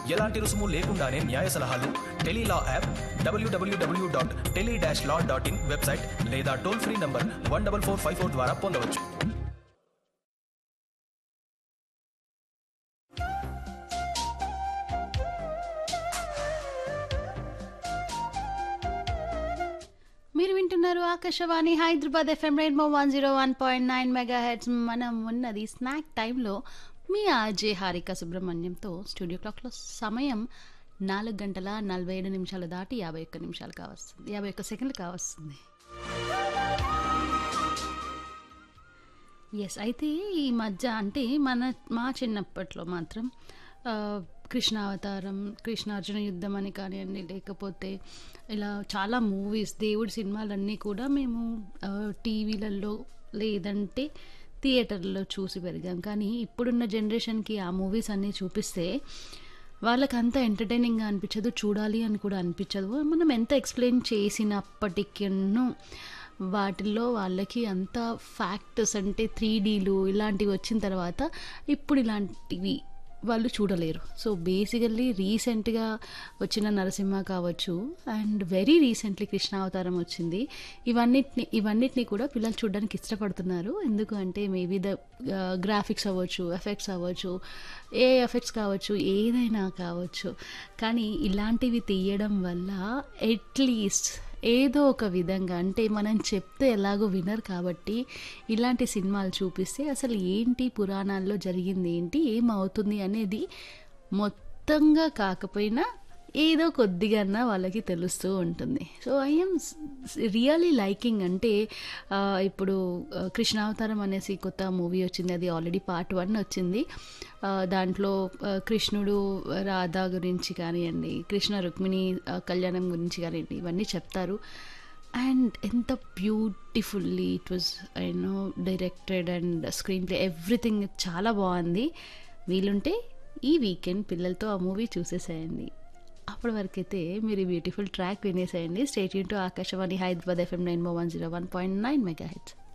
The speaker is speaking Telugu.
ఎలాంటి రుసుము లేకుండానే న్యాయ సలహాలు Telelaw app WWW dot tele dash law dot in website లేదా toll free number one double four five four ద్వారా పొందవచ్చు మీరు వింటున్నారు Akashvani Hyderabad FM Rainbow one zero one point nine megahertz మనం ఉన్నది స్నాక్ టైంలో మీ ఆర్జే హారిక సుబ్రహ్మణ్యంతో స్టూడియో క్లాక్లో సమయం నాలుగు గంటల నలభై ఏడు నిమిషాలు దాటి యాభై ఒక్క నిమిషాలు కావస్తుంది యాభై ఒక్క సెకండ్లు కావస్తుంది ఎస్ అయితే ఈ మధ్య అంటే మన మా చిన్నప్పట్లో మాత్రం ఆ, కృష్ణావతారం కృష్ణార్జున యుద్ధం అని కానివ్వండి లేకపోతే ఇలా చాలా మూవీస్ దేవుడి సినిమాలన్నీ కూడా మేము ఆ, టీవీలలో లేదంటే థియేటర్లో చూసి పెరిగాం కానీ ఇప్పుడున్న జనరేషన్కి ఆ మూవీస్ అన్నీ చూపిస్తే వాళ్ళకి అంత ఎంటర్టైనింగ్గా అనిపించదు చూడాలి అని కూడా అనిపించదు మనం ఎంత ఎక్స్ప్లెయిన్ చేసినప్పటికీను వాటిల్లో వాళ్ళకి అంత ఫ్యాక్టర్స్ అంటే త్రీ డీలు ఇలాంటివి వచ్చిన తర్వాత ఇప్పుడు ఇలాంటివి వాళ్ళు చూడలేరు సో బేసికల్లీ రీసెంట్గా వచ్చిన నరసింహ కావచ్చు అండ్ వెరీ రీసెంట్లీ కృష్ణావతారం వచ్చింది ఇవన్నిటిని ఇవన్నిటిని కూడా పిల్లలు చూడడానికి ఇష్టపడుతున్నారు ఎందుకు అంటే మేబీ ద గ్రాఫిక్స్ అవ్వచ్చు ఎఫెక్ట్స్ అవ్వచ్చు ఏ ఎఫెక్ట్స్ కావచ్చు ఏదైనా కావచ్చు కానీ ఇలాంటివి తీయడం వల్ల అట్లీస్ట్ ఏదో ఒక విధంగా అంటే మనం చెప్తే ఎలాగో వినరు కాబట్టి ఇలాంటి సినిమాలు చూపిస్తే అసలు ఏంటి పురాణాల్లో జరిగింది ఏంటి ఏమవుతుంది అనేది మొత్తంగా కాకపోయినా ఏదో కొద్దిగా వాళ్ళకి తెలుస్తూ ఉంటుంది సో ఐఎమ్ రియలీ లైకింగ్ అంటే ఆ, ఇప్పుడు ఆ, కృష్ణావతారం అనేసి కొత్త మూవీ వచ్చింది అది ఆల్రెడీ పార్ట్ వన్ వచ్చింది ఆ, దాంట్లో ఆ, కృష్ణుడు రాధా గురించి కానివ్వండి కృష్ణ రుక్మిణి ఆ, కళ్యాణం గురించి కానివ్వండి ఇవన్నీ చెప్తారు అండ్ ఎంత beautifully it was you know directed and screenplay everything చాలా బాగుంది వీలుంటే ఈ వీకెండ్ పిల్లలతో ఆ మూవీ చూసేసేయండి అప్పటి వరకైతే మీరు బ్యూటిఫుల్ ట్రాక్ వినేసేయండి stay tuned to Akashvani Hyderabad FM nine one zero one point nine mega heads